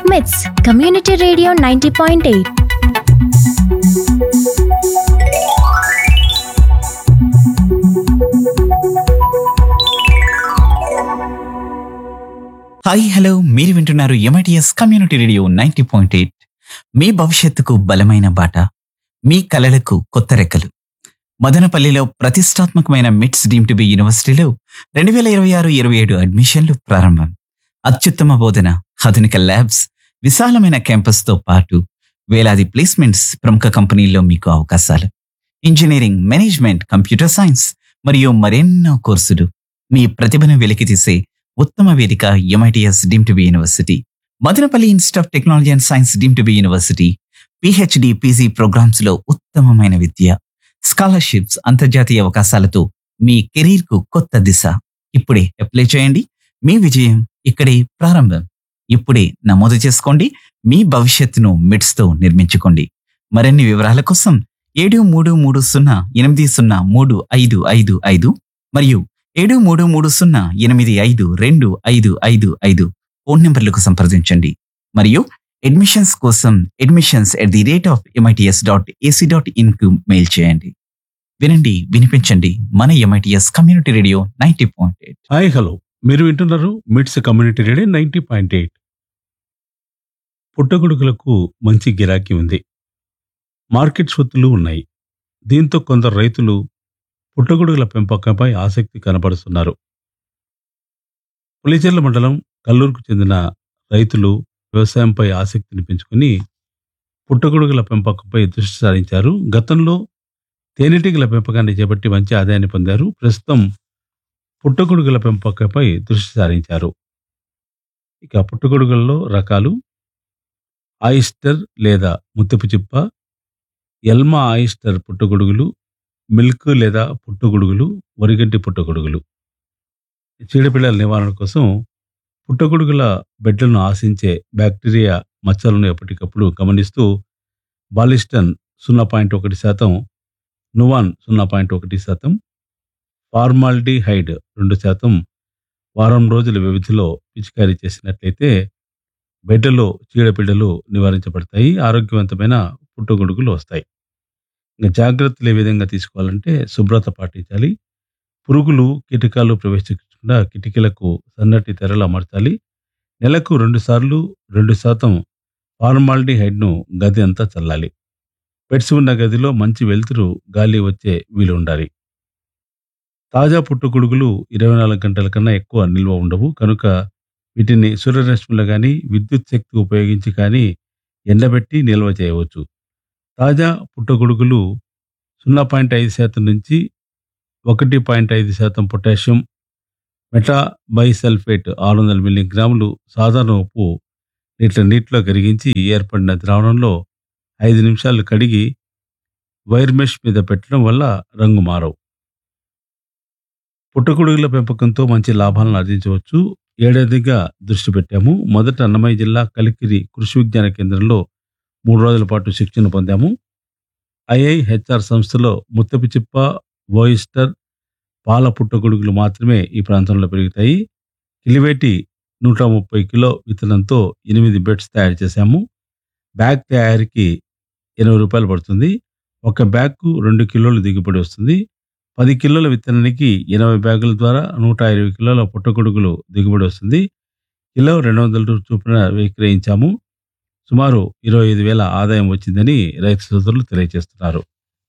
మిట్స్ community radio ninety point eight hi hello మీరు వింటున్నారు MITS community radio ninety point eight మీ భవిష్యత్తుకు బలమైన బాట మీ కలలకు కొత్త రెక్కలు మదనపల్లిలో ప్రతిష్టాత్మకమైన మిట్స్ డీమ్ టు బి యూనివర్సిటీలో రెండు వేల ఇరవై ఆరు ఇరవై ఏడు అడ్మిషన్లు ప్రారంభం అత్యుత్తమ బోధన ఆధునిక ల్యాబ్స్ విశాలమైన క్యాంపస్తో పాటు వేలాది ప్లేస్మెంట్స్ ప్రముఖ కంపెనీల్లో మీకు అవకాశాలు ఇంజనీరింగ్ మేనేజ్మెంట్ కంప్యూటర్ సైన్స్ మరియు మరెన్నో కోర్సులు మీ ప్రతిభను వెలికితీసే ఉత్తమ వేదిక MITS deemed to be university Madanapalle institute of technology and science deemed to be university PhD PG programmes లో ఉత్తమమైన విద్య స్కాలర్షిప్స్ అంతర్జాతీయ అవకాశాలతో మీ కెరీర్ కు కొత్త దిశ ఇప్పుడే అప్లై చేయండి మీ విజయం ఇక్కడే ప్రారంభం ఇప్పుడే నమోదు చేసుకోండి మీ భవిష్యత్తును మిడ్స్ తో నిర్మించుకోండి మరిన్ని వివరాల కోసం ఏడు మూడు మూడు సున్నా ఎనిమిది సున్నా మూడు ఐదు ఐదు ఐదు మరియు ఏడు మూడు మూడు సున్నా ఎనిమిది ఐదు రెండు ఐదు ఐదు ఐదు ఫోన్ నెంబర్లకు సంప్రదించండి మరియు అడ్మిషన్స్ కోసం admissions at the rate of MITS dot AC dot ఇన్కు మెయిల్ చేయండి వినండి వినిపించండి మన MITS community radio ninety point eight hi hello మీరు వింటున్నారు MITS community radio ninety point eight పుట్టగొడుగులకు మంచి గిరాకీ ఉంది మార్కెట్ స్వత్తులు ఉన్నాయి దీంతో కొందరు రైతులు పుట్టగొడుగుల పెంపకంపై ఆసక్తి కనబరుస్తున్నారు పులిచెర్ల మండలం కల్లూరుకు చెందిన రైతులు వ్యవసాయంపై ఆసక్తిని పెంచుకుని పుట్టగొడుగుల పెంపకంపై దృష్టి సారించారు గతంలో తేనెటీగల పెంపకాన్ని చేపట్టి మంచి ఆదాయాన్ని పొందారు ప్రస్తుతం పుట్టగొడుగుల పెంపకంపై దృష్టి సారించారు ఇక పుట్టగొడుగులలో రకాలు ఆయిస్టర్ లేదా ముత్తపు చిప్ప ఎల్మా ఆయిస్టర్ పుట్టగొడుగులు మిల్క్ లేదా పుట్టగొడుగులు వరిగడ్డి పుట్టగొడుగులు చీడపిల్లల నివారణ కోసం పుట్టగొడుగుల బెడ్లను ఆశించే బ్యాక్టీరియా మచ్చలను ఎప్పటికప్పుడు గమనిస్తూ బాలిస్టన్ సున్నా పాయింట్ ఒకటి శాతం నువాన్ సున్నా పాయింట్ ఒకటి శాతం ఫార్మాల్డిహైడ్ రెండు శాతం వారం రోజుల వ్యవధిలో పిచికారీ చేసినట్లయితే బిడ్డలో చీడపీడలు నివారించబడతాయి ఆరోగ్యవంతమైన పుట్టగొడుగులు వస్తాయి ఇంకా జాగ్రత్తలు ఏ విధంగా తీసుకోవాలంటే శుభ్రత పాటించాలి పురుగులు కీటకాలు ప్రవేశించకుండా కిటికీలకు సన్నటి తెరలు అమర్చాలి నెలకు రెండు సార్లు రెండు శాతం ఫార్మాల్డిహైడ్ను గది అంతా చల్లాలి పెట్స్ ఉన్న గదిలో మంచి వెలుతురు గాలి వచ్చే వీలు ఉండాలి తాజా పుట్టుగొడుగులు ఇరవై నాలుగు గంటల కన్నా ఎక్కువ నిల్వ ఉండవు కనుక వీటిని సూర్యరశ్మిలో కానీ విద్యుత్ శక్తి ఉపయోగించి కానీ ఎండబెట్టి నిల్వ చేయవచ్చు తాజా పుట్టగొడుగులు సున్నా పాయింట్ ఐదు శాతం నుంచి ఒకటి పాయింట్ ఐదు శాతం పొటాషియం మెటాబైసల్ఫేట్ ఆరు వందల మిల్లీగ్రాములు సాధారణ ఉప్పు లీటర్ నీటిలో కరిగించి ఏర్పడిన ద్రావణంలో ఐదు నిమిషాలు కడిగి వైర్ మెష్ మీద పెట్టడం వల్ల రంగు మారవు పుట్టగొడుగుల పెంపకంతో మంచి లాభాలను ఆర్జించవచ్చు ఏడాదిగా దృష్టి పెట్టాము మొదట అన్నమయ్య జిల్లా కలికిరి కృషి విజ్ఞాన కేంద్రంలో మూడు రోజుల పాటు శిక్షణ పొందాము ఐఐహెచ్ఆర్ సంస్థలో ముత్తపు చిప్ప వోయిస్టర్ పాల పుట్టగొడుగులు మాత్రమే ఈ ప్రాంతంలో పెరుగుతాయి కిలివేటి నూట ముప్పై కిలో విత్తనంతో ఎనిమిది బెడ్స్ తయారు చేశాము బ్యాగ్ తయారీకి ఎనభై రూపాయలు పడుతుంది ఒక బ్యాగ్కు రెండు కిలోలు దిగుబడి వస్తుంది పది కిలోల విత్తనానికి ఎనభై బ్యాగుల ద్వారా నూట ఇరవై కిలోల పుట్టగొడుగులు దిగుబడి వస్తుంది కిలో రెండు వందల రూపాయల చొప్పున విక్రయించాము సుమారు ఇరవై ఐదు వేల ఆదాయం వచ్చిందని రైతు సోదరులు తెలియజేస్తున్నారు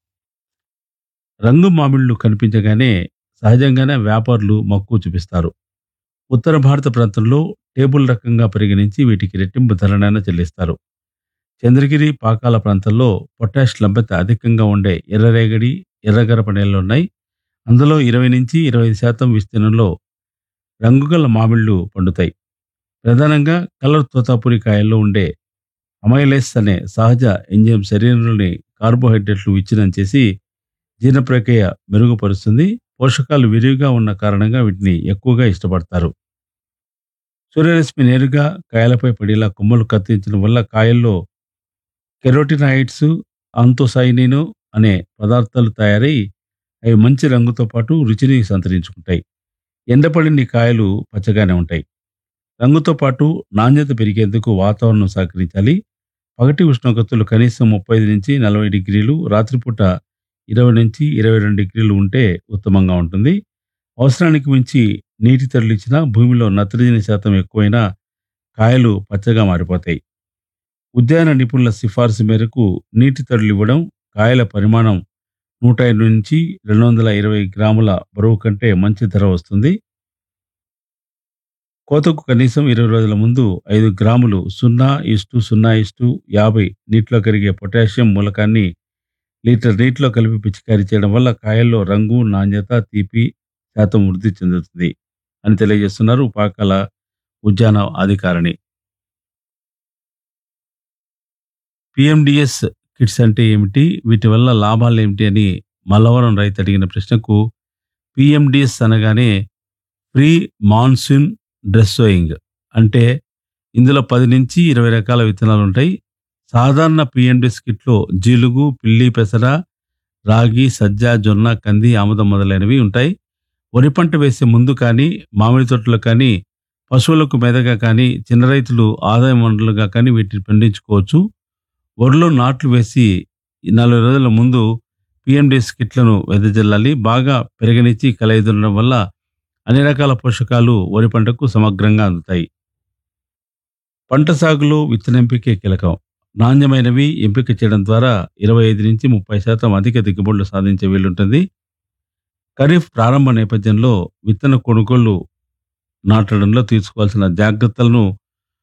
రంగు మామిళ్లు కనిపించగానే సహజంగానే వ్యాపారులు మక్కువ చూపిస్తారు ఉత్తర భారత ప్రాంతంలో టేబుల్ రకంగా పరిగణించి వీటికి రెట్టింపు ధరనైనా చెల్లిస్తారు చంద్రగిరి పాకాల ప్రాంతాల్లో పొటాష్ లభ్యత అధికంగా ఉండే ఎర్రరేగడి ఎర్రగరప నేలలు ఉన్నాయి అందులో ఇరవై నుంచి ఇరవై ఐదు శాతం విస్తీర్ణంలో రంగుగల మామిళ్లు పండుతాయి ప్రధానంగా కలర్ తోతాపురి కాయల్లో ఉండే అమైలేస్ అనే సహజ ఎంజైమ్ శరీరంలోని కార్బోహైడ్రేట్లు విచ్ఛిన్నం చేసి జీర్ణ ప్రక్రియ మెరుగుపరుస్తుంది పోషకాలు విరివిగా ఉన్న కారణంగా వీటిని ఎక్కువగా ఇష్టపడతారు సూర్యరశ్మి నేరుగా కాయలపై పడేలా కొమ్మలు కత్తిరించడం వల్ల కాయల్లో కెరోటినాయిడ్స్ ఆంతోసైనిను అనే పదార్థాలు తయారై అవి మంచి రంగుతో పాటు రుచిని సంతరించుకుంటాయి ఎండపడిన ఈ కాయలు పచ్చగానే ఉంటాయి రంగుతో పాటు నాణ్యత పెరిగేందుకు వాతావరణం సహకరించాలి పగటి ఉష్ణోగ్రతలు కనీసం ముప్పై ఐదు నుంచి నలభై డిగ్రీలు రాత్రిపూట ఇరవై నుంచి ఇరవై రెండు డిగ్రీలు ఉంటే ఉత్తమంగా ఉంటుంది అవసరానికి మించి నీటి తడులు ఇచ్చినా భూమిలో నత్రజని శాతం ఎక్కువైనా కాయలు పచ్చగా మారిపోతాయి ఉద్యాన నిపుణుల సిఫార్సు మేరకు నీటి తడులు ఇవ్వడం కాయల పరిమాణం నూట ఐదు నుంచి రెండు వందల ఇరవై గ్రాముల బరువు కంటే మంచి ధర వస్తుంది కోతకు కనీసం ఇరవై రోజుల ముందు ఐదు గ్రాములు సున్నా ఇస్టు సున్నా ఇస్టు యాభై నీటిలో కరిగే పొటాషియం మూలకాన్ని లీటర్ నీటిలో కలిపి పిచికారీ చేయడం వల్ల కాయల్లో రంగు నాణ్యత తీపి శాతం వృద్ధి చెందుతుంది అని తెలియజేస్తున్నారు పాకాల ఉద్యాన అధికారిని పిఎండిఎస్ కిట్స్ అంటే ఏమిటి వీటి వల్ల లాభాలు ఏమిటి అని మల్లవరం రైతు అడిగిన ప్రశ్నకు పిఎండిఎస్ అనగానే ప్రీ మాన్సూన్ డ్రెస్సోయింగ్ అంటే ఇందులో పది నుంచి ఇరవై రకాల విత్తనాలు ఉంటాయి సాధారణ పిఎండిఎస్ కిట్లో జీలుగు పిల్లి పెసర రాగి సజ్జ జొన్న కంది ఆముదం మొదలైనవి ఉంటాయి వరి పంట వేసే ముందు కానీ మామిడి తోటలో కానీ పశువులకు మెదగా కానీ చిన్న రైతులు ఆదాయ వనరులుగా కానీ వీటిని పండించుకోవచ్చు వరిలో నాట్లు వేసి నలభై రోజుల ముందు పిఎండిఎస్ కిట్లను వెదజల్లాలి బాగా పెరగనిచ్చి కలయిదుండడం వల్ల అన్ని రకాల పోషకాలు వరి పంటకు సమగ్రంగా అందుతాయి పంట సాగులో విత్తన ఎంపికే కీలకం నాణ్యమైనవి ఎంపిక చేయడం ద్వారా ఇరవై ఐదు నుంచి ముప్పై శాతం అధిక దిగుబడులు సాధించే వీలుంటుంది ఖరీఫ్ ప్రారంభ నేపథ్యంలో విత్తన కొనుగోళ్లు నాటడంలో తీసుకోవాల్సిన జాగ్రత్తలను